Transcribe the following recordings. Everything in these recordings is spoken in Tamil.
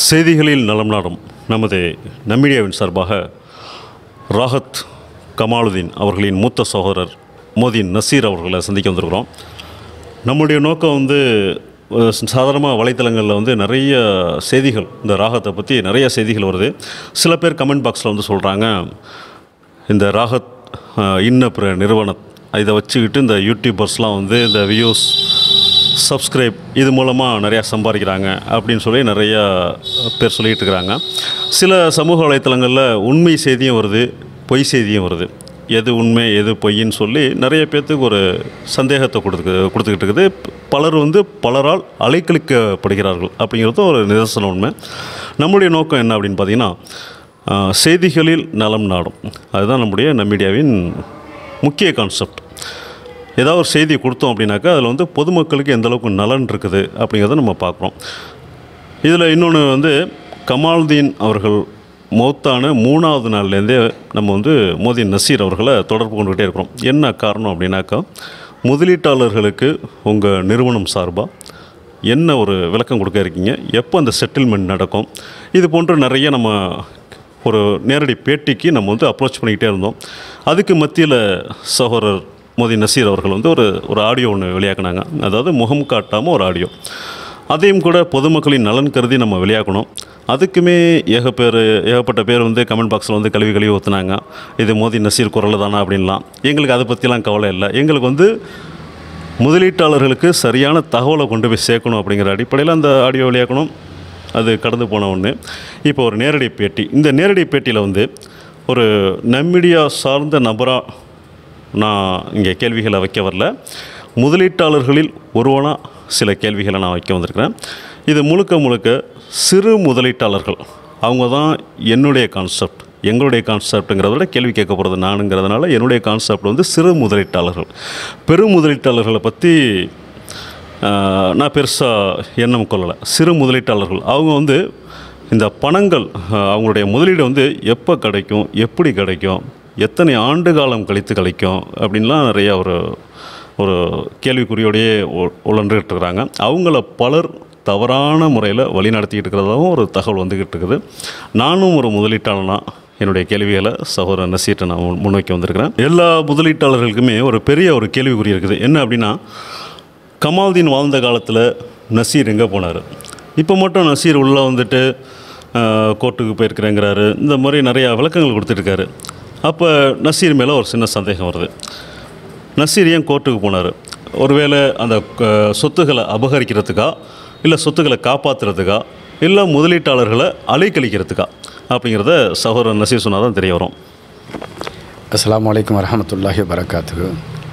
செய்திகளில் நலம் நாடும் நமது நம்மீடியாவின் சார்பாக ராஹத் கமாலுதீன் அவர்களின் மூத்த சகோதரர் மோதின் நசீர் அவர்களை சந்திக்க வந்திருக்கிறோம் நம்முடைய நோக்கம் வந்து அஹ், சாதாரணமாக வலைத்தளங்களில் வந்து நிறைய செய்திகள் இந்த ராகத்தை பற்றி நிறைய செய்திகள் வருது சில பேர் கமெண்ட் பாக்ஸில் வந்து சொல்கிறாங்க இந்த ராகத் அஹ், இன்ன பிற நிறுவனம் இதை வச்சுக்கிட்டு இந்த யூடியூபர்ஸ்லாம் வந்து இந்த வியூஸ் சப்ஸ்கிரைப் இது மூலமாக நிறையா சம்பாதிக்கிறாங்க அப்படின்னு சொல்லி நிறையா பேர் சொல்லிகிட்டு இருக்கிறாங்க சில சமூக வலைத்தளங்களில் உண்மை செய்தியும் வருது பொய் செய்தியும் வருது எது உண்மை எது பொய்ன்னு சொல்லி நிறைய பேர்த்துக்கு ஒரு சந்தேகத்தை கொடுத்து கொடுத்துக்கிட்டு இருக்குது பலர் வந்து பலரால் அலைக்கழிக்கப்படுகிறார்கள் அப்படிங்கிறது ஒரு நிதர்சன உண்மை நம்முடைய நோக்கம் என்ன அப்படின்னு பார்த்தீங்கன்னா ஆஹ், செய்திகளில் நலம் நாடும் அதுதான் நம்முடைய நம்மீடியாவின் முக்கிய கான்செப்ட் ஏதாவது ஒரு செய்தி கொடுத்தோம் அப்படின்னாக்கா அதில் வந்து பொதுமக்களுக்கு எந்த அளவுக்கு நலன் இருக்குது அப்படிங்கிறத நம்ம பார்க்குறோம் இதில் இன்னொன்று வந்து கமாலுதீன் அவர்கள் மௌத்தான மூணாவது நாள்லேருந்தே நம்ம வந்து மோதி நசீர் அவர்களை தொடர்பு கொண்டுகிட்டே இருக்கிறோம் என்ன காரணம் அப்படின்னாக்கா முதலீட்டாளர்களுக்கு உங்கள் நிறுவனம் சார்பாக என்ன ஒரு விளக்கம் கொடுக்க இருக்கீங்க எப்போ அந்த செட்டில்மெண்ட் நடக்கும் இது போன்ற நிறைய நம்ம ஒரு நேரடி பேட்டிக்கு நம்ம வந்து அப்ரோச் பண்ணிக்கிட்டே இருந்தோம் அதுக்கு மத்தியில் சகோதரர் மோதி நசீர் அவர்கள் வந்து ஒரு ஒரு ஆடியோ ஒன்று வெளியாக்குனாங்க அதாவது முகம் காட்டாமல் ஒரு ஆடியோ அதையும் கூட பொதுமக்களின் நலன் கருதி நம்ம வெளியாக்கணும் அதுக்குமே ஏக பேர் ஏகப்பட்ட பேர் வந்து கமெண்ட் பாக்ஸில் வந்து கழுவி கழுவி ஊற்றுனாங்க இது மோதி நசீர் குரல் தானா அப்படின்லாம் எங்களுக்கு அதை பற்றிலாம் கவலை இல்லை எங்களுக்கு வந்து முதலீட்டாளர்களுக்கு சரியான தகவலை கொண்டு போய் சேர்க்கணும் அப்படிங்கிற அடிப்படையில் அந்த ஆடியோ வெளியாக்கணும் அது கடந்து போன ஒன்று இப்போ ஒரு நேரடி பேட்டி இந்த நேரடி பேட்டியில் வந்து ஒரு நம்மீடியா சார்ந்த நபராக நான் இங்கே கேள்விகளை வைக்க வரல முதலீட்டாளர்களில் ஒருவனாக சில கேள்விகளை நான் வைக்க வந்திருக்கிறேன் இது முழுக்க முழுக்க சிறு முதலீட்டாளர்கள் அவங்க தான் என்னுடைய கான்செப்ட் எங்களுடைய கான்செப்ட்டுங்கிறத விட கேள்வி கேட்க போகிறது நானுங்கிறதுனால என்னுடைய கான்செப்ட் வந்து சிறு முதலீட்டாளர்கள் பெரும் முதலீட்டாளர்களை பற்றி ஆஹ், நான் பெருசாக எண்ணம் கொள்ளலை சிறு முதலீட்டாளர்கள் அவங்க வந்து இந்த பணங்கள் ஆஹ், அவங்களுடைய முதலீடு வந்து எப்போ கிடைக்கும் எப்படி கிடைக்கும் எத்தனை ஆண்டு காலம் கழித்து கிடைக்கும் அப்படின்லாம் நிறையா ஒரு ஒரு கேள்விக்குறியோடையே உ- உழன்றுகிட்டு இருக்கிறாங்க அவங்கள பலர் தவறான முறையில் வழி நடத்திக்கிட்டு இருக்கிறதாகவும் ஒரு தகவல் வந்துக்கிட்டு இருக்குது நானும் ஒரு முதலீட்டாளனா என்னுடைய கேள்விகளை சகோதரர் நசீட்டை நான் முன்- முன்வைக்க வந்திருக்கிறேன் எல்லா முதலீட்டாளர்களுக்குமே ஒரு பெரிய ஒரு கேள்விக்குறி இருக்குது என்ன அப்படின்னா கமால்தீன் வாழ்ந்த காலத்தில் நசீர் எங்கே போனார் இப்போ மட்டும் நசீர் உள்ளே வந்துட்டு ஆஹ், கோர்ட்டுக்கு போயிருக்கிறேங்கிறாரு இந்த மாதிரி நிறையா விளக்கங்கள் கொடுத்துருக்காரு அப்போ நசீர் மேலே ஒரு சின்ன சந்தேகம் வருது நசீர் ஏன் கோர்ட்டுக்கு போனார் ஒருவேளை அந்த க- சொத்துக்களை அபகரிக்கிறதுக்கா இல்லை சொத்துக்களை காப்பாற்றுறதுக்கா இல்லை முதலீட்டாளர்களை அலைக்கழிக்கிறதுக்கா அப்படிங்கிறத சகோதரர் நசீர் சொன்னால் தான் தெரிய வரும் அஸ்ஸலாமு அலைக்கும் வரஹமத்துல்லாஹி வரகாத்துகு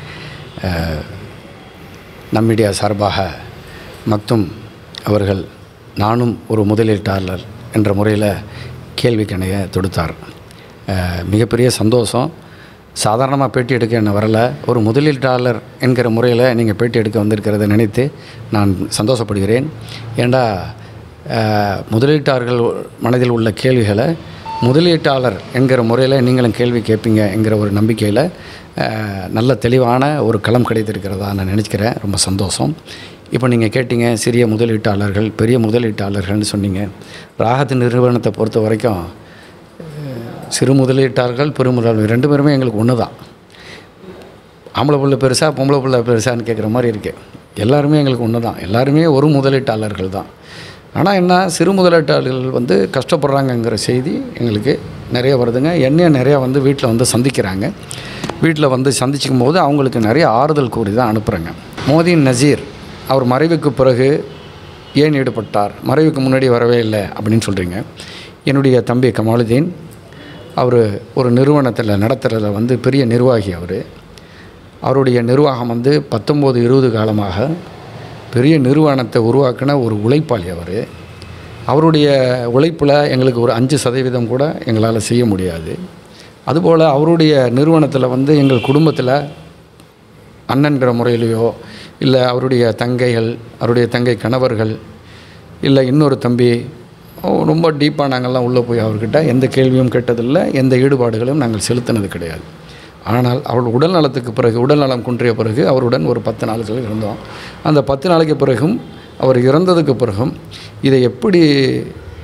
நம்மிடியா சார்பாக மக்தும் அவர்கள் நானும் ஒரு முதலீட்டாளர் என்ற முறையில் கேள்வி கணைய தொடுத்தார் அஹ், மிகப்பெரிய சந்தோஷம் சாதாரணமாக பேட்டி எடுக்க என்ன வரல ஒரு முதலீட்டாளர் என்கிற முறையில் நீங்கள் பேட்டி எடுக்க வந்திருக்கிறதை நினைத்து நான் சந்தோஷப்படுகிறேன் ஏண்டா அஹ், முதலீட்டாளர்கள் மனதில் உள்ள கேள்விகளை முதலீட்டாளர் என்கிற முறையில் நீங்களும் கேள்வி கேட்பீங்க என்கிற ஒரு நம்பிக்கையில் அஹ், நல்ல தெளிவான ஒரு களம் கிடைத்திருக்கிறதா நான் நினைக்கிறேன் ரொம்ப சந்தோஷம் இப்போ நீங்கள் கேட்டீங்க சிறிய முதலீட்டாளர்கள் பெரிய முதலீட்டாளர்கள்னு சொன்னீங்க ராகத்து நிறுவனத்தை பொறுத்த வரைக்கும் அஹ், சிறு முதலீட்டாளர்கள் பெரும் முதலாளர்கள் ரெண்டு பேருமே எங்களுக்கு ஒன்று தான் ஆம்பளை பிள்ளை பெருசா பொம்பளை பிள்ளை பெருசான்னு கேட்குற மாதிரி இருக்குது எல்லாருமே எங்களுக்கு ஒன்று தான் எல்லாருமே ஒரு முதலீட்டாளர்கள் தான் ஆனால் என்ன சிறு முதலீட்டாளர்கள் வந்து கஷ்டப்படுறாங்கங்கிற செய்தி எங்களுக்கு நிறைய வருதுங்க என்னையும் நிறையா வந்து வீட்டில் வந்து சந்திக்கிறாங்க வீட்டில் வந்து சந்திச்சுக்கும் போது அவங்களுக்கு நிறைய ஆறுதல் கூறி தான் அனுப்புகிறேங்க மோதின் நசீர் அவர் மறைவுக்கு பிறகு ஏன் ஈடுபட்டார் மறைவுக்கு முன்னாடி வரவே இல்லை அப்படின்னு சொல்கிறீங்க என்னுடைய தம்பி கமாலுதீன் அவர் ஒரு நிறுவனத்தில் நடத்துகிறதுல வந்து பெரிய நிர்வாகி அவர் அவருடைய நிர்வாகம் வந்து பத்தொம்போது இருபது காலமாக பெரிய நிறுவனத்தை உருவாக்கின ஒரு உழைப்பாளி அவர் அவருடைய உழைப்பில் எங்களுக்கு ஒரு அஞ்சு சதவீதம் கூட எங்களால் செய்ய முடியாது அதுபோல் அவருடைய நிறுவனத்தில் வந்து எங்கள் குடும்பத்தில் அண்ணன்கிற முறையிலையோ இல்லை அவருடைய தங்கைகள் அவருடைய தங்கை கணவர்கள் இல்லை இன்னொரு தம்பி ஓ, ரொம்ப டீப்பாக நாங்கள்லாம் உள்ளே போய் அவர்கிட்ட எந்த கேள்வியும் கேட்டதில்லை எந்த ஈடுபாடுகளையும் நாங்கள் செலுத்தினது கிடையாது ஆனால் அவள் உடல் நலத்துக்கு பிறகு உடல் நலம் குன்றிய பிறகு அவருடன் ஒரு பத்து நாட்கள் இருந்தோம் அந்த பத்து நாளைக்கு பிறகும் அவர் இறந்ததுக்கு பிறகும் இதை எப்படி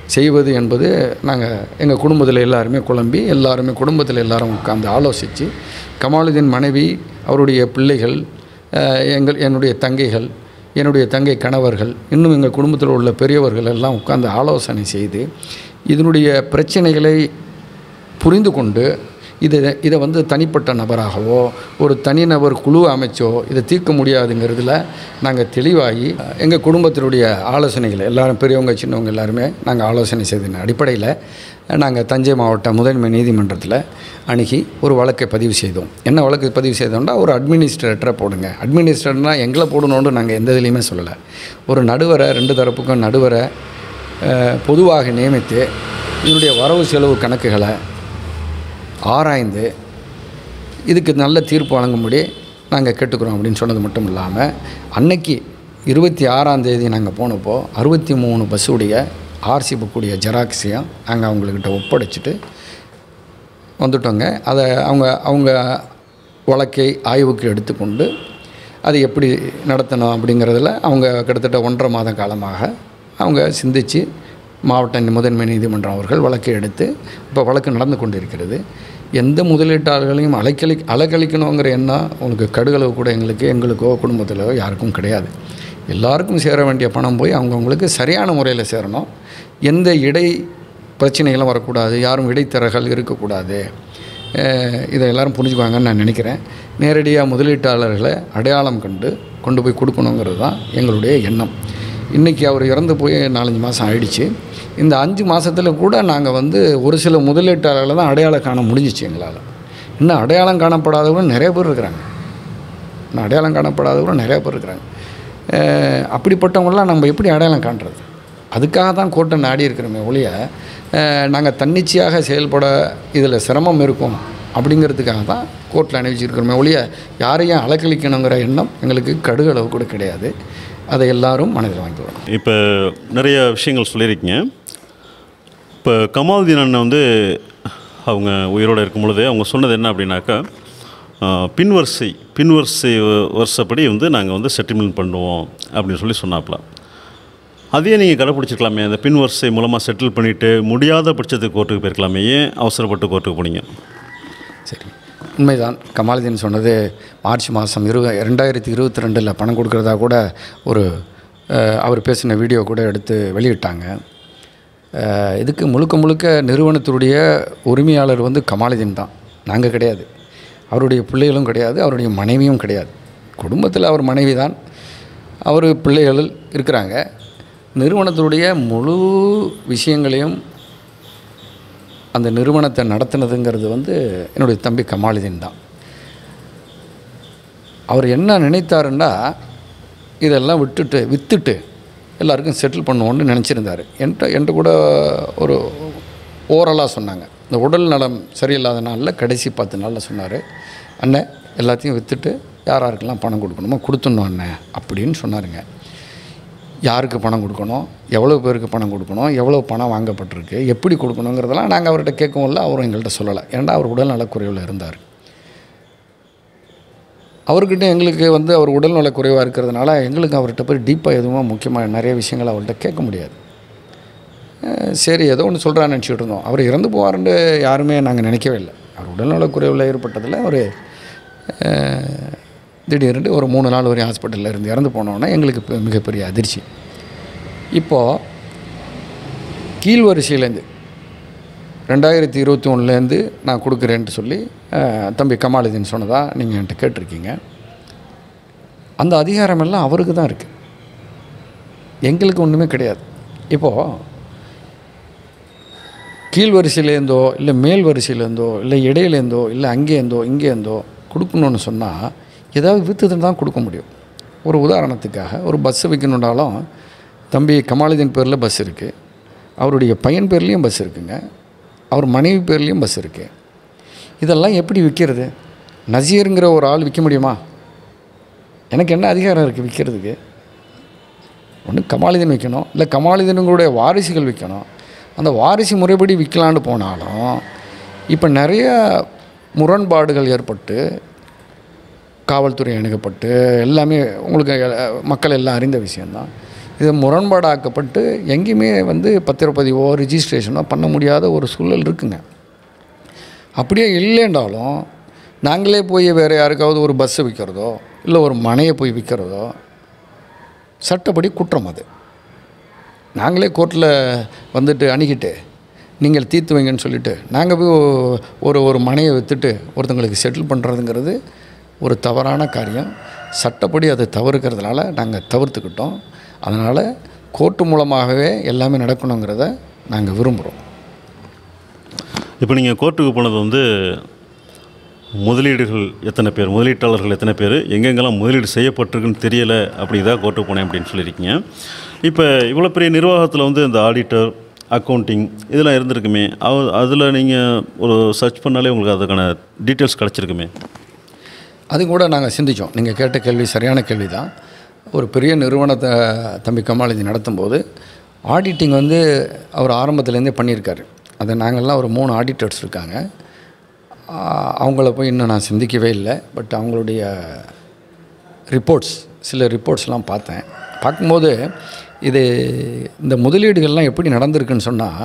செய்வது என்பது நாங்கள் எங்கள் குடும்பத்தில் எல்லாருமே குழம்பி எல்லாருமே குடும்பத்தில் எல்லாரும் உட்கார்ந்து ஆலோசித்து கமாலுதீன் மனைவி அவருடைய பிள்ளைகள் அஹ், எங்கள் என்னுடைய தங்கைகள் என்னுடைய தங்கை கணவர்கள் இன்னும் எங்கள் குடும்பத்தில் உள்ள பெரியவர்கள் எல்லாம் உட்கார்ந்து ஆலோசனை செய்து இதனுடைய பிரச்சனைகளை புரிந்து கொண்டு இதை இதை வந்து தனிப்பட்ட நபராகவோ ஒரு தனிநபர் குழு அமைச்சோ இதை தீர்க்க முடியாதுங்கிறதுல நாங்கள் தெளிவாகி எங்கள் குடும்பத்தினுடைய ஆலோசனைகள் எல்லாரும் பெரியவங்க சின்னவங்க எல்லாருமே நாங்கள் ஆலோசனை செய்தன அடிப்படையில் நாங்கள் தஞ்சை மாவட்ட முதன்மை நீதிமன்றத்தில் அணுகி ஒரு வழக்கை பதிவு செய்தோம் என்ன வழக்கு பதிவு செய்தோம்னா ஒரு அட்மினிஸ்ட்ரேட்டரை போடுங்க அட்மினிஸ்ட்ரேட்டர்னா எங்களை போடணும்னு நாங்கள் எந்த இதுலேயுமே சொல்லலை ஒரு நடுவரை ரெண்டு தரப்புக்கும் நடுவரை அஹ், பொதுவாக நியமித்து இதனுடைய வரவு செலவு கணக்குகளை ஆராய்ந்து இதுக்கு நல்ல தீர்ப்பு வழங்கும்படி நாங்கள் கேட்டுக்கிறோம் அப்படின்னு சொன்னது மட்டும் இல்லாமல் அன்னைக்கு இருபத்தி ஆறாம் தேதி நாங்கள் போனப்போ அறுபத்தி மூணு பஸ்ஸுடைய ஆர்சி புக்குடைய ஜெராக்ஸையும் நாங்கள் அவங்கக்கிட்ட ஒப்படைச்சிட்டு வந்துட்டோங்க அதை அவங்க அவங்க வழக்கை ஆய்வுக்கு எடுத்துக்கொண்டு அது எப்படி நடத்தணும் அப்படிங்கிறதுல அவங்க கிட்டத்தட்ட ஒன்றரை மாத காலமாக அவங்க சிந்தித்து மாவட்ட முதன்மை நீதிமன்றம் அவர்கள் வழக்கை எடுத்து இப்போ வழக்கு நடந்து கொண்டிருக்கிறது எந்த முதலீட்டாளர்களையும் அலைக்கழி அலைக்கழிக்கணுங்கிற எண்ணம் உங்களுக்கு கடுகளவு கூட எங்களுக்கு எங்களுக்கோ குடும்பத்திலோ யாருக்கும் கிடையாது எல்லாருக்கும் சேர வேண்டிய பணம் போய் அவங்கவுங்களுக்கு சரியான முறையில் சேரணும் எந்த இடை பிரச்சனைகளும் வரக்கூடாது யாரும் இடைத்தரகர்கள் இருக்கக்கூடாது அஹ் இதை எல்லாரும் புரிஞ்சுக்குவாங்கன்னு நான் நினைக்கிறேன் நேரடியாக முதலீட்டாளர்களை அடையாளம் கண்டு கொண்டு போய் கொடுக்கணுங்கிறது தான் எங்களுடைய எண்ணம் இன்றைக்கி அவர் இறந்து போய் நாலஞ்சு மாதம் ஆயிடுச்சு இந்த அஞ்சு மாதத்தில் கூட நாங்கள் வந்து ஒரு சில முதலீட்டாளர்களை தான் அடையாளம் காண முடிஞ்சிச்சு எங்களால் இன்னும் அடையாளம் காணப்படாதவங்க நிறைய பேர் இருக்கிறாங்க இன்னும் அடையாளம் காணப்படாதவங்க நிறைய பேர் இருக்கிறாங்க அஹ் அப்படிப்பட்டவங்களாம் நம்ம எப்படி அடையாளம் காண்றது அதுக்காக தான் கோர்ட்டை நாடி இருக்கிறோமே ஒழிய நாங்கள் தன்னிச்சையாக செயல்பட இதில் சிரமம் இருக்கும் அப்படிங்கிறதுக்காக தான் கோர்ட்டில் அணிவிச்சிருக்கிறோமே ஒழிய யாரையும் அலக்களிக்கணுங்கிற எண்ணம் எங்களுக்கு கடுகளவு கூட கிடையாது அதை எல்லாரும் மனதில் வாங்கிக்கணும் இப்போ நிறைய விஷயங்கள் சொல்லியிருக்கீங்க இப்போ கமாலுதீன் அண்ணன் வந்து அவங்க உயிரோடு இருக்கும் பொழுது அவங்க சொன்னது என்ன அப்படின்னாக்கா ஆஹ், பின்வரிசை பின்வரிசை வ- வருஷப்படி வந்து நாங்கள் வந்து செட்டில்மெண்ட் பண்ணுவோம் அப்படின்னு சொல்லி சொன்னாப்புல அதையே நீங்கள் கடைப்பிடிச்சிருக்கலாமே அந்த பின்வரிசை மூலமாக செட்டில் பண்ணிவிட்டு முடியாத பட்சத்துக்கு கோர்ட்டுக்கு போயிருக்கலாமே ஏன் அவசரப்பட்டு கோர்ட்டுக்கு போனீங்க சரி உண்மைதான் கமாலுதீன் சொன்னது மார்ச் மாதம் இரு ரெண்டாயிரத்தி இருபத்தி ரெண்டில் பணம் கொடுக்குறதா கூட ஒரு அஹ், அவர் பேசின வீடியோ கூட எடுத்து வெளியிட்டாங்க அஹ், இதுக்கு முழுக்க முழுக்க நிறுவனத்தினுடைய உரிமையாளர் வந்து கமாலுதீன் தான் நாங்கள் கிடையாது அவருடைய பிள்ளைகளும் கிடையாது அவருடைய மனைவியும் கிடையாது குடும்பத்தில் அவர் மனைவி தான் அவர் பிள்ளைகள் இருக்கிறாங்க நிறுவனத்தினுடைய முழு விஷயங்களையும் அந்த நிறுவனத்தை நடத்தினதுங்கிறது வந்து என்னுடைய தம்பி கமாலுதீன் தான் அவர் என்ன நினைத்தாருன்னா இதெல்லாம் விட்டுட்டு விற்றுட்டு எல்லாருக்கும் செட்டில் பண்ணுவோன்னு நினச்சிருந்தார் என்கிட்ட என்கிட்ட கூட ஒரு ஓரலாக சொன்னாங்க இந்த உடல் நலம் சரியில்லாத நாளில் கடைசி பத்து நாளில் சொன்னார் அண்ணன் எல்லாத்தையும் விற்றுட்டு யார் யாருக்கெல்லாம் பணம் கொடுக்கணுமோ கொடுத்துடணும் அண்ணன் அப்படின்னு சொன்னாருங்க யாருக்கு பணம் கொடுக்கணும் எவ்வளோ பேருக்கு பணம் கொடுக்கணும் எவ்வளோ பணம் வாங்கப்பட்டிருக்கு எப்படி கொடுக்கணுங்கிறதெல்லாம் நாங்கள் அவர்கிட்ட கேட்கவும் அவரும் எங்கள்கிட்ட சொல்லலை ஏன்னா அவர் உடல் நலக்குறைவில் இருந்தார் அவர்கிட்ட எங்களுக்கு வந்து அவர் உடல்நல குறைவாக இருக்கிறதுனால எங்களுக்கு அவர்கிட்ட போய் டீப்பாக எதுவும் முக்கியமாக நிறைய விஷயங்கள் அவர்கிட்ட கேட்க முடியாது அஹ் சரி ஏதோ ஒன்று சொல்கிறான்னு நினச்சிட்டு இருந்தோம் அவர் இறந்து போவாருன்னு யாருமே நாங்கள் நினைக்கவே இல்லை அவர் உடல்நலக் குறைவில் ஏற்பட்டதில் அவர் திடீர்னு ஒரு மூணு நாள் வரையும் ஹாஸ்பிட்டலில் இருந்து இறந்து போனோன்னா எங்களுக்கு பெ- மிகப்பெரிய அதிர்ச்சி இப்போது கீழ் வரிசையிலேருந்து ரெண்டாயிரத்தி இருபத்தி ஒன்றுலேருந்து நான் கொடுக்குறேன்ட்டு சொல்லி அஹ், தம்பி கமாலுதீன் சொன்னதா நீங்கள் என்கிட்ட கேட்டிருக்கீங்க அந்த அதிகாரமெல்லாம் அவருக்கு தான் இருக்குது எங்களுக்கு ஒன்றுமே கிடையாது இப்போது கீழ் வரிசையிலேருந்தோ இல்லை மேல் வரிசையிலேருந்தோ இல்லை இடையிலேருந்தோ இல்லை அங்கேருந்தோ இங்கேருந்தோ கொடுக்கணுன்னு சொன்னால் ஏதாவது விற்றுட்டு தான் கொடுக்க முடியும் ஒரு உதாரணத்துக்காக ஒரு பஸ்ஸு விற்கணுன்னாலும் தம்பி கமாலுதீன் பேரில் பஸ் இருக்குது அவருடைய பையன் பேர்லேயும் பஸ் இருக்குங்க அவர் மனைவி பேர்லேயும் பஸ் இருக்குது இதெல்லாம் எப்படி விற்கிறது நசீருங்கிற ஒரு ஆள் விற்க முடியுமா எனக்கு என்ன அதிகாரம் இருக்குது விற்கிறதுக்கு ஒன்று கமாலுதீன் விற்கணும் இல்லை கமாலுதீனுங்களுடைய வாரிசுகள் விற்கணும் அந்த வாரிசு முறைப்படி விற்கலான்னு போனாலும் இப்போ நிறைய முரண்பாடுகள் ஏற்பட்டு காவல்துறை அணுகப்பட்டு எல்லாமே உங்களுக்கு அஹ், மக்கள் எல்லாம் அறிந்த விஷயந்தான் இது முரண்பாடாக்கப்பட்டு எங்கேயுமே வந்து பத்திரப்பதிவோ ரிஜிஸ்ட்ரேஷனோ பண்ண முடியாத ஒரு சூழல் இருக்குங்க அப்படியே இல்லைன்றாலும் நாங்களே போய் வேறு யாருக்காவது ஒரு பஸ்ஸை விற்கிறதோ இல்லை ஒரு மனையை போய் விற்கிறதோ சட்டப்படி குற்றம் அது நாங்களே கோர்ட்டில் வந்துட்டு அணுகிட்டு நீங்கள் தீர்த்து வைங்கன்னு சொல்லிட்டு நாங்கள் போய் ஒரு ஒரு மனையை விற்றுட்டு ஒருத்தங்களுக்கு செட்டில் பண்ணுறதுங்கிறது ஒரு தவறான காரியம் சட்டப்படி அது தவறுக்கிறதுனால நாங்கள் தவிர்த்துக்கிட்டோம் அதனால் கோர்ட்டு மூலமாகவே எல்லாமே நடக்கணுங்கிறத நாங்கள் விரும்புகிறோம் இப்போ நீங்கள் கோர்ட்டுக்கு போனது வந்து முதலீடுகள் எத்தனை பேர் முதலீட்டாளர்கள் எத்தனை பேர் எங்கெங்கெல்லாம் முதலீடு செய்யப்பட்டிருக்குன்னு தெரியலை அப்படி தான் கோர்ட்டுக்கு போனேன் அப்படின்னு சொல்லியிருக்கீங்க இப்போ இவ்வளோ பெரிய நிர்வாகத்தில் வந்து இந்த ஆடிட்டர் அக்கௌண்டிங் இதெல்லாம் இருந்திருக்குமே அவ அதில் நீங்கள் ஒரு சர்ச் பண்ணாலே உங்களுக்கு அதுக்கான டீட்டெயில்ஸ் கிடச்சிருக்குமே அது கூட நாங்கள் சிந்தித்தோம் நீங்கள் கேட்ட கேள்வி சரியான கேள்வி தான் ஒரு பெரிய நிறுவனத்தை தம்பி கமாலஜி நடத்தும்போது ஆடிட்டிங் வந்து அவர் ஆரம்பத்துலேருந்தே பண்ணியிருக்காரு அதை நாங்கள்லாம் ஒரு மூணு ஆடிட்டர்ஸ் இருக்காங்க ஆஹ் அவங்கள போய் இன்னும் நான் சிந்திக்கவே இல்லை பட் அவங்களுடைய ரிப்போர்ட்ஸ் சில ரிப்போர்ட்ஸ்லாம் பார்த்தேன் பார்க்கும்போது இது இந்த முதலீடுகள்லாம் எப்படி நடந்திருக்குன்னு சொன்னால்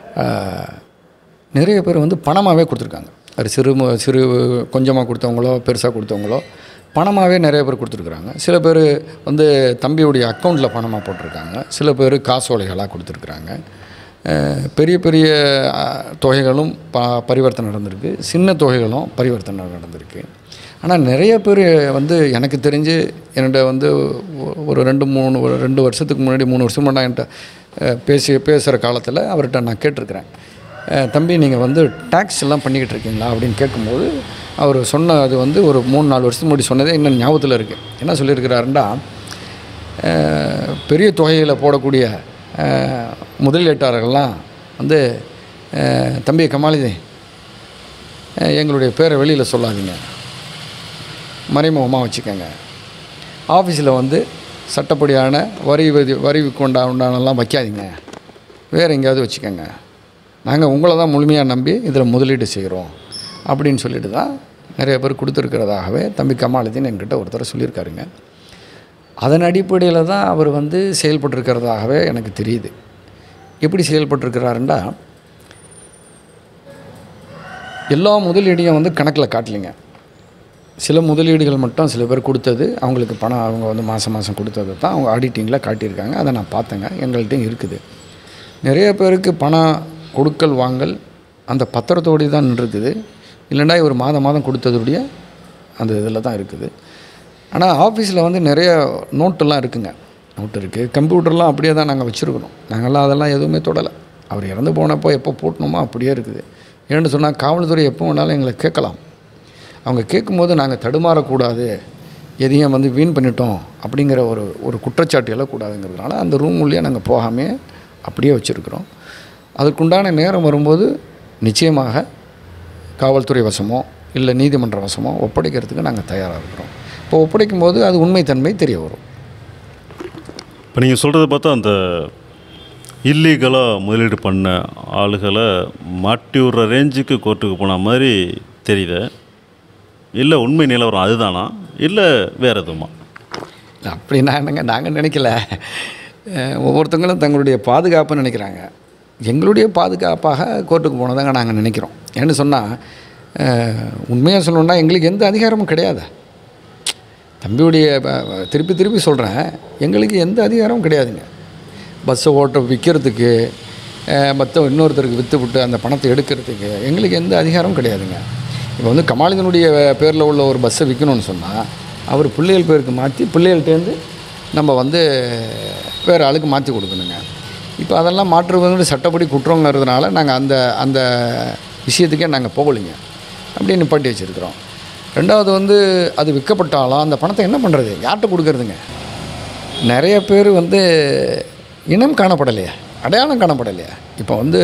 நிறைய பேர் வந்து பணமாகவே கொடுத்துருக்காங்க அது சிறு மு- சிறு கொஞ்சமாக கொடுத்தவங்களோ பெருசாக கொடுத்தவங்களோ பணமாகவே நிறைய பேர் கொடுத்துருக்குறாங்க சில பேர் வந்து தம்பியுடைய அக்கௌண்ட்டில் பணமாக போட்டிருக்காங்க சில பேர் காசோலைகளாக கொடுத்துருக்குறாங்க அஹ் பெரிய பெரிய அஹ், தொகைகளும் ப பரிவர்த்தனை நடந்திருக்கு சின்ன தொகைகளும் பரிவர்த்தனை நடந்திருக்கு ஆனால் நிறைய பேர் வந்து எனக்கு தெரிஞ்சு என்னோட வந்து ஒ- ஒரு ரெண்டு மூணு ஒரு ரெண்டு வருஷத்துக்கு முன்னாடி மூணு வருஷம் முன்னாடி என்கிட்ட அஹ், பேசி பேசுகிற காலத்தில் அவர்கிட்ட நான் கேட்டிருக்கிறேன் அஹ், தம்பி நீங்கள் வந்து டேக்ஸ் எல்லாம் பண்ணிக்கிட்டு இருக்கீங்களா அப்படின்னு கேட்கும்போது அவர் சொன்ன அது வந்து ஒரு மூணு நாலு வருஷத்துக்கு முன்னாடி சொன்னதே இன்னும் ஞாபகத்தில் இருக்குது என்ன சொல்லியிருக்கிறாருண்டா அஹ், பெரிய தொகைகளை போடக்கூடிய அஹ், முதலீட்டாளர்கள்லாம் வந்து அஹ், தம்பி கமாலிதே அஹ், எங்களுடைய பேரை வெளியில் சொல்லாதீங்க மறைமுகமாக வச்சுக்கோங்க ஆஃபீஸில் வந்து சட்டப்படியான வரி விதி வரி கொண்டா உண்டானெல்லாம் வைக்காதீங்க வேறு எங்கேயாவது வச்சுக்கோங்க நாங்கள் உங்களை தான் முழுமையாக நம்பி இதில் முதலீடு செய்கிறோம் அப்படின்னு சொல்லிட்டு தான் நிறைய பேர் கொடுத்துருக்கிறதாகவே தம்பி கமாலுதீன் என்கிட்ட ஒருத்தர் சொல்லியிருக்காருங்க அதன் அடிப்படையில் தான் அவர் வந்து செயல்பட்டிருக்கிறதாகவே எனக்கு தெரியுது எப்படி செயல்பட்டிருக்கிறாருண்டா எல்லா முதலீடையும் வந்து கணக்கில் காட்டலைங்க சில முதலீடுகள் மட்டும் சில பேர் கொடுத்தது அவங்களுக்கு பணம் அவங்க வந்து மாதம் மாதம் கொடுத்தது தான் அவங்க ஆடிட்டிங்கில் காட்டியிருக்காங்க அதை நான் பார்த்தேங்க எங்கள்கிட்டையும் இருக்குது நிறைய பேருக்கு பணம் கொடுக்கல் வாங்கல் அந்த பத்திரத்தோடு தான் இருக்குது இல்லைன்னா இவர் மாதம் மாதம் கொடுத்ததுடைய அந்த இதில் தான் இருக்குது ஆனால் ஆஃபீஸில் வந்து நிறைய நோட்டெல்லாம் இருக்குங்க நோட்டு இருக்குது கம்ப்யூட்டர்லாம் அப்படியே தான் நாங்கள் வச்சுருக்கிறோம் நாங்கள்லாம் அதெல்லாம் எதுவுமே தொடலை அவர் இறந்து போனப்போ எப்போ போட்டணுமோ அப்படியே இருக்குது ஏன்னு சொன்னால் காவல்துறை எப்போ வேணாலும் எங்களை கேட்கலாம் அவங்க கேட்கும்போது நாங்கள் தடுமாறக்கூடாது எதையும் வந்து வீண் பண்ணிட்டோம் அப்படிங்கிற ஒரு ஒரு குற்றச்சாட்டு எழக்கூடாதுங்கிறதுனால அந்த ரூம் உள்ளே நாங்கள் போகாமே அப்படியே வச்சுருக்குறோம் அதுக்குண்டான நேரம் வரும்போது நிச்சயமாக காவல்துறை வசமோ இல்லை நீதிமன்ற வசமோ ஒப்படைக்கிறதுக்கு நாங்கள் தயாராக இருக்கிறோம் இப்போ ஒப்படைக்கும் போது அது உண்மைத்தன்மை தெரிய வரும் இப்போ நீங்கள் சொல்கிறத பார்த்தா அந்த இல்லீகலாக முதலீடு பண்ண ஆளுகளை மாட்டி விடுற ரேஞ்சுக்கு கோர்ட்டுக்கு போன மாதிரி தெரியுது இல்லை உண்மை நிலவரம் அதுதானா இல்லை வேறு எதுவுமா அப்படின்னா என்னங்க நாங்கள் நினைக்கல அஹ் ஒவ்வொருத்தங்களும் தங்களுடைய பாதுகாப்புன்னு நினைக்கிறாங்க எங்களுடைய பாதுகாப்பாக கோர்ட்டுக்கு போனதாங்க நாங்கள் நினைக்கிறோம் ஏன்னு சொன்னால் உண்மையாக சொல்லணுன்னா எங்களுக்கு எந்த அதிகாரமும் கிடையாது தம்பியுடைய ப- ப- திருப்பி திருப்பி சொல்கிறேன் எங்களுக்கு எந்த அதிகாரமும் கிடையாதுங்க பஸ்ஸை ஓட்ட விற்கிறதுக்கு மற்ற இன்னொருத்தருக்கு விற்று விட்டு அந்த பணத்தை எடுக்கிறதுக்கு எங்களுக்கு எந்த அதிகாரமும் கிடையாதுங்க இப்போ வந்து கமாலிதனுடைய பேரில் உள்ள ஒரு பஸ்ஸை விற்கணும்னு சொன்னால் அவர் பிள்ளைகள் பேருக்கு மாற்றி பிள்ளைகள்ட்டேருந்து நம்ம வந்து வேறு ஆளுக்கு மாற்றி கொடுக்கணுங்க இப்போ அதெல்லாம் மாற்றுவது சட்டப்படி குற்றங்கிறதுனால நாங்கள் அந்த அந்த விஷயத்துக்கே நாங்கள் போகலைங்க அப்படியே நிப்பாட்டி வச்சுருக்குறோம் ரெண்டாவது வந்து அது விற்கப்பட்டாலும் அந்த பணத்தை என்ன பண்ணுறது யார்கிட்ட கொடுக்கறதுங்க நிறைய பேர் வந்து இனம் காணப்படலையா அடையாளம் காணப்படலையா இப்போ வந்து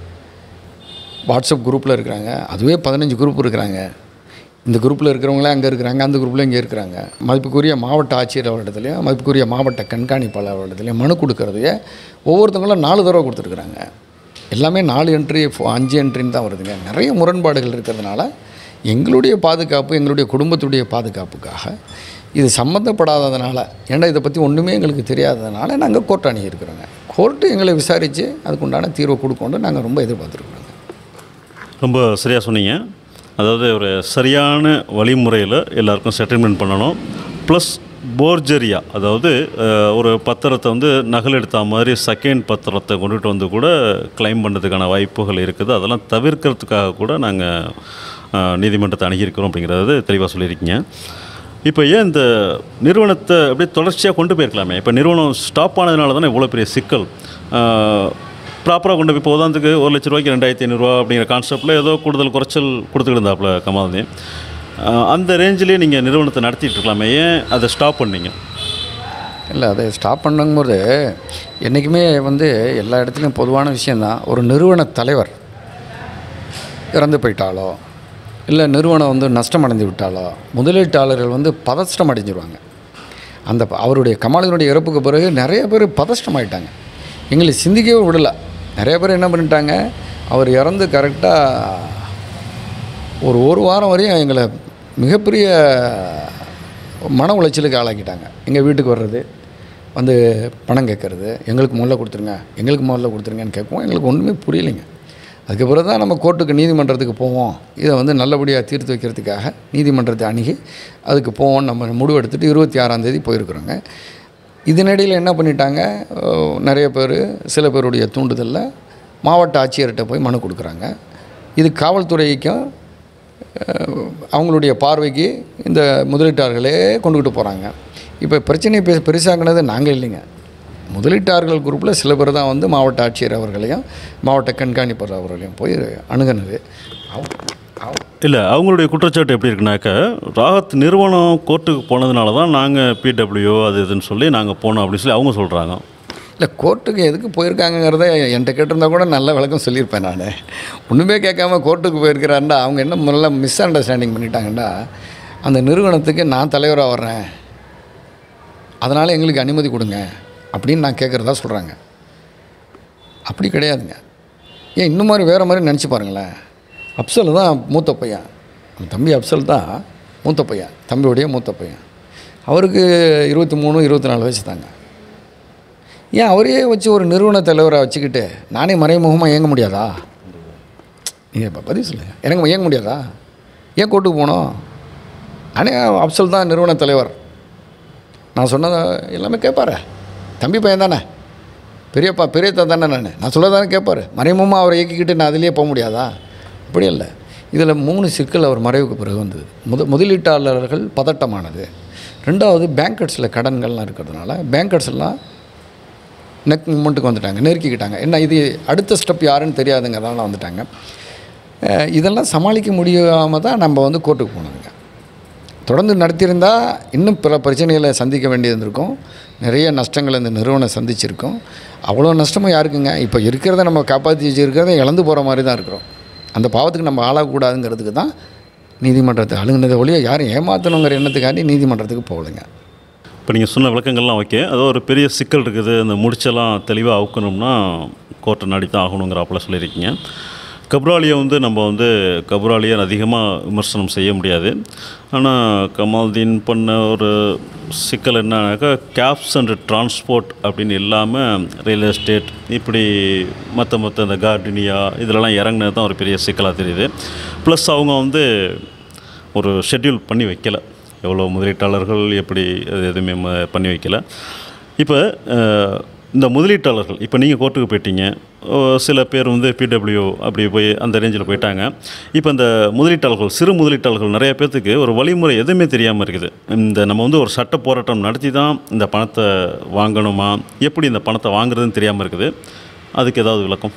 வாட்ஸ்அப் குரூப்பில் இருக்கிறாங்க அதுவே பதினஞ்சு குரூப் இருக்கிறாங்க இந்த குரூப்பில் இருக்கிறவங்களே அங்கே இருக்கிறாங்க அந்த குரூப்பில் இங்கே இருக்கிறாங்க மதிப்புக்குரிய மாவட்ட ஆட்சியர் அவரிடத்துலையும் மதிப்புக்குரிய மாவட்ட கண்காணிப்பாளர் அவரிடத்துலையும் மனு கொடுக்கறதையே ஒவ்வொருத்தங்களும் நாலு தடவை கொடுத்துருக்குறாங்க எல்லாமே நாலு என்ட்ரி அஞ்சு என்ட்ரின்னு தான் வருதுங்க நிறைய முரண்பாடுகள் இருக்கிறதுனால எங்களுடைய பாதுகாப்பு எங்களுடைய குடும்பத்துடைய பாதுகாப்புக்காக இது சம்மந்தப்படாததுனால ஏன்னா இதை பற்றி ஒன்றுமே எங்களுக்கு தெரியாததுனால நாங்கள் கோர்ட் அணுகியிருக்கிறோங்க கோர்ட்டு எங்களை விசாரித்து அதுக்குண்டான தீர்வை கொடுக்கணும்னு நாங்கள் ரொம்ப எதிர்பார்த்துருக்குறோங்க ரொம்ப சரியாக சொன்னீங்க அதாவது ஒரு சரியான வழிமுறையில் எல்லாருக்கும் செட்டில்மெண்ட் பண்ணணும் ப்ளஸ் போர்ஜரியா அதாவது அஹ், ஒரு பத்திரத்தை வந்து நகல் எடுத்த மாதிரி செகண்ட் பத்திரத்தை கொண்டுட்டு வந்து கூட கிளைம் பண்ணுறதுக்கான வாய்ப்புகள் இருக்குது அதெல்லாம் தவிர்க்கிறதுக்காக கூட நாங்கள் நீதிமன்றத்தை அணுகியிருக்கிறோம் அப்படிங்கிறது தெளிவாக சொல்லியிருக்கீங்க இப்போ ஏன் இந்த நிறுவனத்தை அப்படியே தொடர்ச்சியாக கொண்டு போயிருக்கலாமே இப்போ நிறுவனம் ஸ்டாப் ஆனதுனால தானே இவ்வளோ பெரிய சிக்கல் ப்ராப்பராக கொண்டு போய் இப்போ உதாரணத்துக்கு ஒரு லட்ச ரூபாய்க்கு ரெண்டாயிரத்தி ஐநூறுரூவா அப்படிங்கிற கான்செப்டில் ஏதோ கூடுதல் குறைச்சல் கொடுத்துக்கிட்டு இருந்தாப்புல கமாலுதீன் ஆஹ் அந்த ரேஞ்சிலே நீங்கள் நிறுவனத்தை நடத்திட்டு இருக்கலாமே ஏன் அதை ஸ்டாப் பண்ணீங்க இல்லை அதை ஸ்டாப் பண்ணும்போது என்றைக்குமே வந்து எல்லா இடத்துலையும் பொதுவான விஷயந்தான் ஒரு நிறுவன தலைவர் இறந்து போயிட்டாலோ இல்லை நிறுவனம் வந்து நஷ்டம் அடைந்து விட்டாலோ முதலீட்டாளர்கள் வந்து பதஷ்டம் அடைஞ்சிருவாங்க அந்த ப- அவருடைய கமாலினுடைய இறப்புக்கு பிறகு நிறைய பேர் பதஷ்டம் ஆயிட்டாங்க எங்களை சிந்திக்கவே விடலை நிறைய பேர் என்ன பண்ணிட்டாங்க அவர் இறந்து கரெக்டாக ஒரு ஒரு வாரம் வரையும் எங்களை மிகப்பெரிய மன உளைச்சலுக்கு ஆளாக்கிட்டாங்க எங்கள் வீட்டுக்கு வர்றது வந்து பணம் கேட்குறது எங்களுக்கு முதல்ல கொடுத்துருங்க எங்களுக்கு முதல்ல கொடுத்துருங்கன்னு கேட்போம் எங்களுக்கு ஒன்றுமே புரியலைங்க அதுக்கு பிறகு தான் நம்ம கோர்ட்டுக்கு நீதிமன்றத்துக்கு போவோம் இதை வந்து நல்லபடியாக தீர்த்து வைக்கிறதுக்காக நீதிமன்றத்தை அணுகி அதுக்கு போவோம் நம்ம முடிவு எடுத்துகிட்டு இருபத்தி ஆறாம் தேதி போயிருக்கிறோங்க இதனிடையில் என்ன பண்ணிட்டாங்க அஹ், நிறைய பேர் சில பேருடைய தூண்டுதலில் மாவட்ட ஆட்சியர்கிட்ட போய் மனு கொடுக்குறாங்க இது காவல்துறைக்கும் அஹ், அவங்களுடைய பார்வைக்கு இந்த முதலீட்டாளர்களே கொண்டுக்கிட்டு போகிறாங்க இப்போ பிரச்சனையை பெ பெருசாக்குனது நாங்கள் இல்லைங்க முதலீட்டாளர்கள் குரூப்பில் சில பேர் தான் வந்து மாவட்ட ஆட்சியர் அவர்களையும் மாவட்ட கண்காணிப்பர் அவர்களையும் போய் அணுகுனது அவ- அவ- இல்லை அவங்களுடைய குற்றச்சாட்டு எப்படி இருக்குனாக்கா ராகத் நிறுவனம் கோர்ட்டுக்கு போனதுனால தான் நாங்கள் பிடபிள்யூ அது இதுன்னு சொல்லி நாங்கள் போனோம் அப்படின்னு சொல்லி அவங்க சொல்கிறாங்க இல்லை கோர்ட்டுக்கு எதுக்கு போயிருக்காங்கங்கிறத என்கிட்ட கேட்டிருந்தா கூட நல்ல விளக்கம் சொல்லியிருப்பேன் நான் ஒன்றுமே கேட்காம கோர்ட்டுக்கு போயிருக்கிறாருண்டா அவங்க என்ன முதல்ல மிஸ் அண்டர்ஸ்டாண்டிங் பண்ணிட்டாங்கண்டா அந்த நிறுவனத்துக்கு நான் தலைவராக வர்றேன் அதனால் எங்களுக்கு அனுமதி கொடுங்க அப்படின்னு நான் கேட்குறதா சொல்கிறாங்க அப்படி கிடையாதுங்க ஏன் இன்னும் மாதிரி வேறு மாதிரி நினச்சி பாருங்களேன் அப்சல் தான் மூத்த பையன் அந்த தம்பி அப்சல் தான் மூத்த பையன் தம்பியுடைய மூத்த பையன் அவருக்கு இருபத்தி மூணு இருபத்தி நாலு வயசு தாங்க ஏன் அவரையே வச்சு ஒரு நிறுவன தலைவரை வச்சுக்கிட்டு நானே மறைமுகமாக இயங்க முடியாதா நீங்கள் இப்போ பதில் சொல்லுங்கள் எனக்கு இயங்க முடியாதா ஏன் கோர்ட்டுக்கு போனோம் நானே அப்சல் தான் நிறுவன தலைவர் நான் சொன்னதை எல்லாமே கேட்பாரு தம்பி பையன் தானே பெரியப்பா பெரியத்தா தானே நான் நான் சொல்ல தானே கேட்பாரு மறைமுகமாக அவரை இயக்கிக்கிட்டு நான் அதிலேயே போக முடியாதா அப்படி இல்லை இதில் மூணு சிக்கல் அவர் மறைவுக்கு பிறகு வந்தது முத முதலீட்டாளர்கள் பதட்டமானது ரெண்டாவது பேங்கர்ஸில் கடன்கள்லாம் இருக்கிறதுனால பேங்கர்ஸ் எல்லாம் நெக் மூமெண்ட்டுக்கு வந்துட்டாங்க நெருக்கிக்கிட்டாங்க என்ன இது அடுத்த ஸ்டெப் யாருன்னு தெரியாதுங்கிறதால வந்துட்டாங்க அஹ் இதெல்லாம் சமாளிக்க முடியாமல் தான் நம்ம வந்து கோர்ட்டுக்கு போனோங்க தொடர்ந்து நடத்தியிருந்தா இன்னும் பல பிரச்சனைகளை சந்திக்க வேண்டியது இருந்திருக்கும் நிறைய நஷ்டங்களை இந்த நிறுவனம் சந்திச்சிருக்கோம் அவ்வளோ நஷ்டமும் யாருக்குங்க இப்போ இருக்கிறத நம்ம காப்பாற்றி வச்சுருக்கிறத இழந்து போகிற மாதிரி தான் இருக்கிறோம் அந்த பாவத்துக்கு நம்ம ஆளாகக்கூடாதுங்கிறதுக்கு தான் நீதிமன்றத்தை அழுகுனதை ஒழிய யாரும் ஏமாற்றணுங்கிற எண்ணத்துக்காண்டி நீதிமன்றத்துக்கு போகலைங்க இப்போ நீங்கள் சொன்ன விளக்கங்கள்லாம் ஓகே அது ஒரு பெரிய சிக்கல் இருக்குது அந்த முடிச்செல்லாம் தெளிவாக அவுக்கணும்னா கோர்ட்டை நாடி தான் ஆகணுங்கிறாப்புல சொல்லியிருக்கீங்க கப்ராலியை வந்து நம்ம வந்து கப்ராலியை அதிகமாக விமர்சனம் செய்ய முடியாது ஆனால் கமால்தீன் பண்ண ஒரு சிக்கல் என்னன்னாக்கா கேப்ஸ் அண்ட் டிரான்ஸ்போர்ட் அப்படின்னு இல்லாமல் ரியல் எஸ்டேட் இப்படி மற்ற மற்ற இந்த கார்டினியா இதிலலாம் இறங்குனது தான் ஒரு பெரிய சிக்கலாக தெரியுது ப்ளஸ் அவங்க வந்து ஒரு ஷெட்யூல் பண்ணி வைக்கல எவ்வளோ முதலீட்டாளர்கள் எப்படி அது எதுவுமே ம- பண்ணி வைக்கல இப்போ அஹ், இந்த முதலீட்டாளர்கள் இப்போ நீங்கள் கோர்ட்டுக்கு போயிட்டீங்க ஓ, சில பேர் வந்து பிடபிள்யூ அப்படி போய் அந்த ரேஞ்சில் போயிட்டாங்க இப்போ இந்த முதலீட்டாளர்கள் சிறு முதலீட்டாளர்கள் நிறைய பேர்த்துக்கு ஒரு வழிமுறை எதுவுமே தெரியாமல் இருக்குது இந்த நம்ம வந்து ஒரு சட்ட போராட்டம் நடத்தி தான் இந்த பணத்தை வாங்கணுமா எப்படி இந்த பணத்தை வாங்குறதுன்னு தெரியாமல் இருக்குது அதுக்கு ஏதாவது விளக்கம்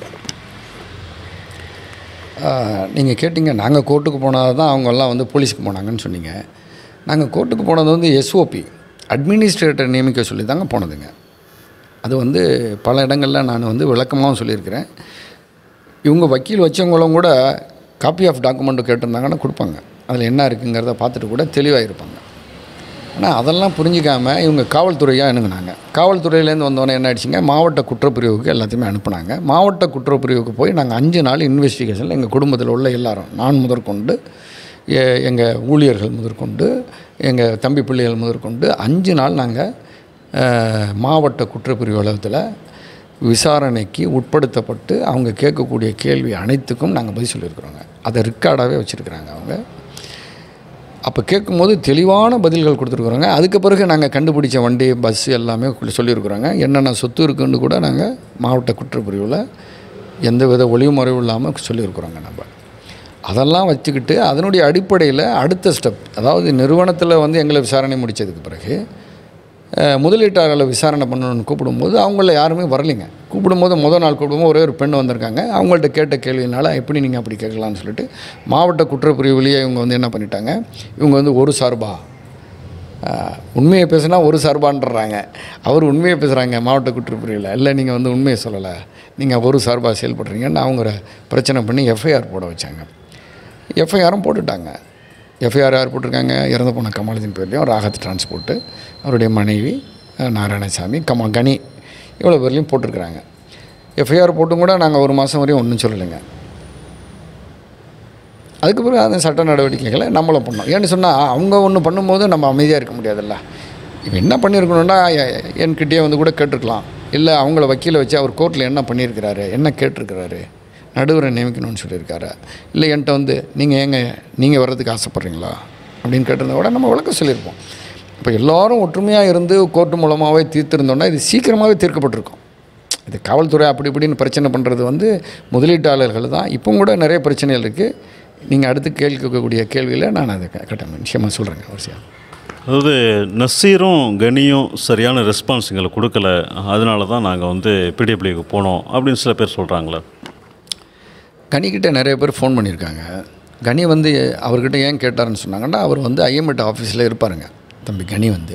நீங்கள் கேட்டிங்க நாங்கள் கோர்ட்டுக்கு போனால் தான் அவங்கெல்லாம் வந்து போலீஸுக்கு போனாங்கன்னு சொன்னீங்க நாங்கள் கோர்ட்டுக்கு போனது வந்து எஸ்ஓபி அட்மினிஸ்ட்ரேட்டர் நியமிக்க சொல்லி தாங்க போனதுங்க அது வந்து பல இடங்களில் நான் வந்து விளக்கமாகவும் சொல்லியிருக்கிறேன் இவங்க வக்கீல் வச்சவங்களும் கூட காப்பி ஆஃப் டாக்குமெண்ட் கேட்டிருந்தாங்கன்னா கொடுப்பாங்க அதில் என்ன இருக்குங்கிறத பார்த்துட்டு கூட தெளிவாக இருப்பாங்க ஆனால் அதெல்லாம் புரிஞ்சிக்காம இவங்க காவல்துறையாக அணுகுனாங்க காவல்துறையிலேருந்து வந்தோடனே என்ன ஆயிடுச்சுங்க மாவட்ட குற்றப்பிரிவுக்கு எல்லாத்தையுமே அனுப்புனாங்க மாவட்ட குற்றப்பிரிவுக்கு போய் நாங்கள் அஞ்சு நாள் இன்வெஸ்டிகேஷனில் எங்கள் குடும்பத்தில் உள்ள எல்லாரும் நான் முதற்கொண்டு எங்கள் ஊழியர்கள் முதற்கொண்டு எங்கள் தம்பி பிள்ளைகள் முதற்கொண்டு அஞ்சு நாள் நாங்கள் மாவட்ட குற்றப்பிரிவு அலுவலகத்தில் விசாரணைக்கு உட்படுத்தப்பட்டு அவங்க கேட்கக்கூடிய கேள்வி அனைத்துக்கும் நாங்கள் பதில் சொல்லியிருக்கிறோங்க அதை ரெக்கார்டாகவே வச்சுருக்குறாங்க அவங்க அப்போ கேட்கும்போது தெளிவான பதில்கள் கொடுத்துருக்குறோங்க அதுக்கு பிறகு நாங்கள் கண்டுபிடிச்ச வண்டி பஸ் எல்லாமே சொல்லியிருக்கிறோங்க என்னென்ன சொத்து இருக்குன்னு கூட நாங்கள் மாவட்ட குற்றப்பிரிவில் எந்த வித ஒளிவு மறைவு இல்லாமல் சொல்லியிருக்கிறோங்க நம்ம அதெல்லாம் வச்சுக்கிட்டு அதனுடைய அடிப்படையில் அடுத்த ஸ்டெப் அதாவது நிறுவனத்தில் வந்து எங்களை விசாரணை முடித்ததுக்கு பிறகு அஹ், முதலீட்டாளர்களை விசாரணை பண்ணணும்னு கூப்பிடும்போது அவங்கள யாருமே வரலைங்க கூப்பிடும்போது முதல் நாள் கூப்பிடும்போது ஒரே ஒரு பெண் வந்திருக்காங்க அவங்கள்ட்ட கேட்ட கேள்வினால எப்படி நீங்கள் அப்படி கேட்கலான்னு சொல்லிட்டு மாவட்ட குற்றப்பிரிவுலேயே இவங்க வந்து என்ன பண்ணிட்டாங்க இவங்க வந்து ஒரு சார்பா ஆஹ், உண்மையை பேசுனா ஒரு சார்பான்றாங்க அவர் உண்மையை பேசுகிறாங்க மாவட்ட குற்றப்பிரிவில் இல்லை நீங்கள் வந்து உண்மையை சொல்லலை நீங்கள் ஒரு சார்பாக செயல்படுறீங்கன்னு அவங்க பிரச்சனை பண்ணி எஃப்ஐஆர் போட வச்சாங்க எஃப்ஐஆரும் போட்டுட்டாங்க எஃப்ஐஆர் யார் போட்டிருக்காங்க இறந்து போன கமாலுதீன் பேர்லேயும் ராகத் டிரான்ஸ்போர்ட்டு அவருடைய மனைவி அஹ், நாராயணசாமி கமா கனி இவ்வளோ பேர்லேயும் போட்டிருக்கிறாங்க எஃப்ஐஆர் போட்டும் கூட நாங்கள் ஒரு மாதம் வரையும் ஒன்றும் சொல்லலைங்க அதுக்கு பிறகு அந்த சட்ட நடவடிக்கைகளை நம்மளும் பண்ணோம் ஏன்னு சொன்னால் அவங்க ஒன்று பண்ணும்போது நம்ம அமைதியாக இருக்க முடியாதுல்ல இப்போ என்ன பண்ணியிருக்கணும்னா எ- என்கிட்டயே வந்து கூட கேட்டிருக்கலாம் இல்லை அவங்கள வக்கீலை வச்சு அவர் கோர்ட்டில் என்ன பண்ணியிருக்கிறாரு என்ன கேட்டிருக்கிறாரு நடுவரை நியமிக்கணும்னு சொல்லியிருக்காரு இல்லை என்கிட்ட வந்து நீங்கள் ஏங்க நீங்கள் வர்றதுக்கு ஆசைப்பட்றீங்களா அப்படின்னு கேட்டிருந்தா கூட நம்ம விளக்கம் சொல்லியிருப்போம் இப்போ எல்லாரும் ஒற்றுமையாக இருந்து கோர்ட்டு மூலமாகவே தீர்த்திருந்தோம்னா இது சீக்கிரமாகவே தீர்க்கப்பட்டிருக்கும் இது காவல்துறை அப்படி இப்படின்னு பிரச்சனை பண்ணுறது வந்து முதலீட்டாளர்கள் தான் இப்போ கூட நிறைய பிரச்சனைகள் இருக்குது நீங்கள் அடுத்து கேட்கக்கூடிய கேள்வியில் நான் அதை க- கட்ட நிச்சயமாக சொல்கிறேங்க அவசியம் அதாவது நசீரும் கனியும் சரியான ரெஸ்பான்ஸ் எங்களுக்கு கொடுக்கல அதனால தான் நாங்கள் வந்து பிடிஎப்ளிக்கு போனோம் அப்படின்னு சில பேர் சொல்கிறாங்களே கனிக்கிட்ட நிறைய பேர் ஃபோன் பண்ணியிருக்காங்க கனி வந்து அவர்கிட்ட ஏன் கேட்டாருன்னு சொன்னாங்கன்னா அவர் வந்து ஐஎம்எட் ஆஃபீஸில் இருப்பாருங்க தம்பி கனி வந்து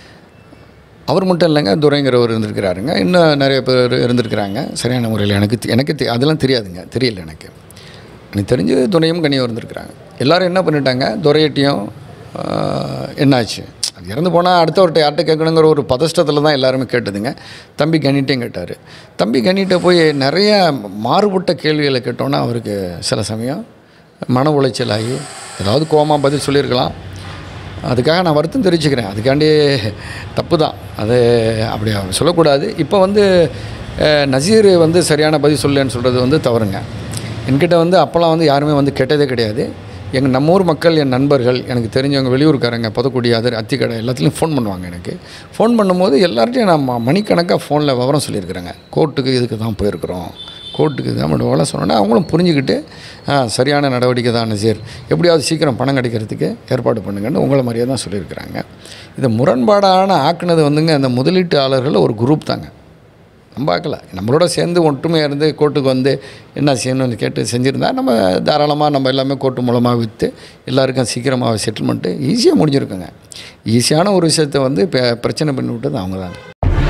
அவர் மட்டும் இல்லைங்க துரைங்கிறவர் இருந்திருக்கிறாருங்க இன்னும் நிறைய பேர் இருந்திருக்கிறாங்க சரியான முறையில் எனக்கு தெ- எனக்கு தெ- அதெல்லாம் தெரியாதுங்க தெரியல எனக்கு எனக்கு தெரிஞ்சு துணையும் கனியும் இருந்திருக்கிறாங்க எல்லாரும் என்ன பண்ணிட்டாங்க துரையட்டியும் ஆஹ், என்னாச்சு அது இறந்து போனால் அடுத்தவர்கிட்ட யார்கிட்ட கேட்கணுங்கிற ஒரு பதஷ்டத்தில் தான் எல்லாருமே கேட்டதுங்க தம்பி கனிட்டையும் கேட்டார் தம்பி கனிட்ட போய் நிறைய மாறுபட்ட கேள்விகளை கேட்டோன்னா அவருக்கு சில சமயம் மன உளைச்சல் ஆகி ஏதாவது கோமா பதில் சொல்லியிருக்கலாம் அதுக்காக நான் வருத்தம் தெரிவிச்சுக்கிறேன் அதுக்காண்டி தப்பு தான் அது அப்படி சொல்லக்கூடாது இப்போ வந்து அஹ், நசீர் வந்து சரியான பதில் சொல்லலன்னு சொல்கிறது வந்து தவறுங்க என்கிட்ட வந்து அப்போல்லாம் வந்து யாருமே வந்து கெட்டதே கிடையாது எங்கள் நம்ம ஊர் மக்கள் என் நண்பர்கள் எனக்கு தெரிஞ்சவங்க வெளியூர்காரங்க புதக்குடி அதர் அத்திக்கடை எல்லாத்துலேயும் ஃபோன் பண்ணுவாங்க எனக்கு ஃபோன் பண்ணும்போது எல்லார்ட்டையும் நான் ம- மணிக்கணக்காக ஃபோனில் விவரம் சொல்லியிருக்கிறேங்க கோர்ட்டுக்கு இதுக்கு தான் போயிருக்கிறோம் கோர்ட்டுக்கு தான் விவரம் சொன்னோன்னா அவங்களும் புரிஞ்சுக்கிட்டு ஆ சரியான நடவடிக்கை தான் நசீர் எப்படியாவது சீக்கிரம் பணம் கிடைக்கிறதுக்கு ஏற்பாடு பண்ணுங்கன்னு உங்களை மாதிரியே தான் சொல்லியிருக்கிறாங்க இதை முரண்பாடான ஆக்குனது வந்துங்க அந்த முதலீட்டாளர்கள் ஒரு குரூப் தாங்க நம்ம பார்க்கல நம்மளோட சேர்ந்து ஒற்றுமையாக இருந்து கோர்ட்டுக்கு வந்து என்ன செய்யணும்னு கேட்டு செஞ்சுருந்தா நம்ம தாராளமாக நம்ம எல்லாமே கோர்ட்டு மூலமாக விற்று எல்லாருக்கும் சீக்கிரமாக செட்டில்மெண்ட்டு ஈஸியாக முடிஞ்சிருக்குங்க ஈஸியான ஒரு விஷயத்தை வந்து இப்போ பிரச்சனை பண்ணி விட்டது அவங்க தான்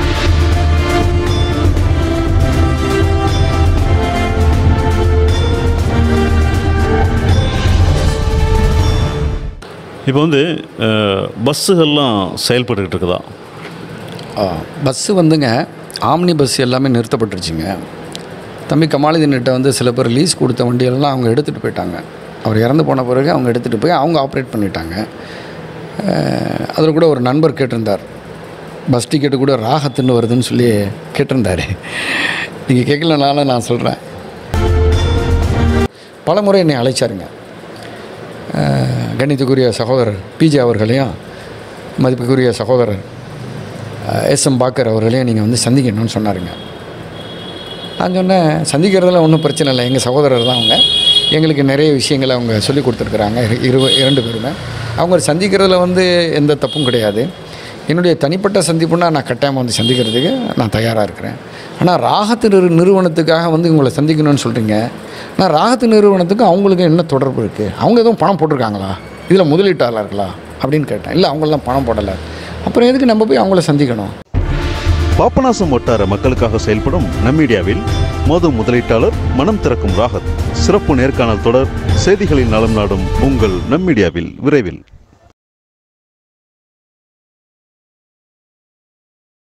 இப்போ வந்து அஹ், பஸ்ஸுகள்லாம் செயல்பட்டுக்கிட்டு இருக்குதா பஸ்ஸு வந்துங்க ஆம்னி பஸ் எல்லாமே நிறுத்தப்பட்டுருச்சுங்க தம்பி கமாலுதீன்கிட்ட வந்து சில பேர் லீஸ் கொடுத்த வண்டியெல்லாம் அவங்க எடுத்துகிட்டு போயிட்டாங்க அவர் இறந்து போன பிறகு அவங்க எடுத்துகிட்டு போய் அவங்க ஆப்ரேட் பண்ணிட்டாங்க அதில் கூட ஒரு நண்பர் கேட்டிருந்தார் பஸ் டிக்கெட்டு கூட ராகத்துன்னு வருதுன்னு சொல்லி கேட்டிருந்தார் நீங்கள் கேட்கலனால நான் சொல்கிறேன் பல முறை என்னை அழைச்சாருங்க அஹ், கணித்துக்குரிய சகோதரர் பிஜே அவர்களையும் மதிப்புக்குரிய சகோதரர் எஸ் எம் பாக்கர் அவர்களையும் நீங்கள் வந்து சந்திக்கணும்னு சொன்னாருங்க நான் சொன்னேன் சந்திக்கிறதுல ஒன்றும் பிரச்சனை இல்லை எங்கள் சகோதரர் தான் அவங்க எங்களுக்கு நிறைய விஷயங்களை அவங்க சொல்லி கொடுத்துருக்குறாங்க இரு இரு- இரண்டு பேருமே அவங்க சந்திக்கிறதுல வந்து எந்த தப்பும் கிடையாது என்னுடைய தனிப்பட்ட சந்திப்புன்னா நான் கட்டாயமாக வந்து சந்திக்கிறதுக்கு நான் தயாராக இருக்கிறேன் ஆனால் ராகத்து நிறு நிறுவனத்துக்காக வந்து உங்களை சந்திக்கணும்னு சொல்கிறீங்க ஆனால் ராகத்து நிறுவனத்துக்கு அவங்களுக்கு என்ன தொடர்பு இருக்குது அவங்க எதுவும் பணம் போட்டிருக்காங்களா இதில் முதலீட்டாளர்களா அப்படின்னு கேட்டேன் இல்லை அவங்களாம் பணம் போடலை அப்புறம் எதுக்கு நம்ம போய் அவங்கள சந்திக்கணும் பாபநாசம் வட்டார மக்களுக்காக செயல்படும் நம்மீடியாவில் மது முதலீட்டாளர் மனம் திறக்கும் ராகத் சிறப்பு நேர்காணல் தொடர் செய்திகளின் நலம் நாடும் உங்கள் நம்மீடியாவில் விரைவில்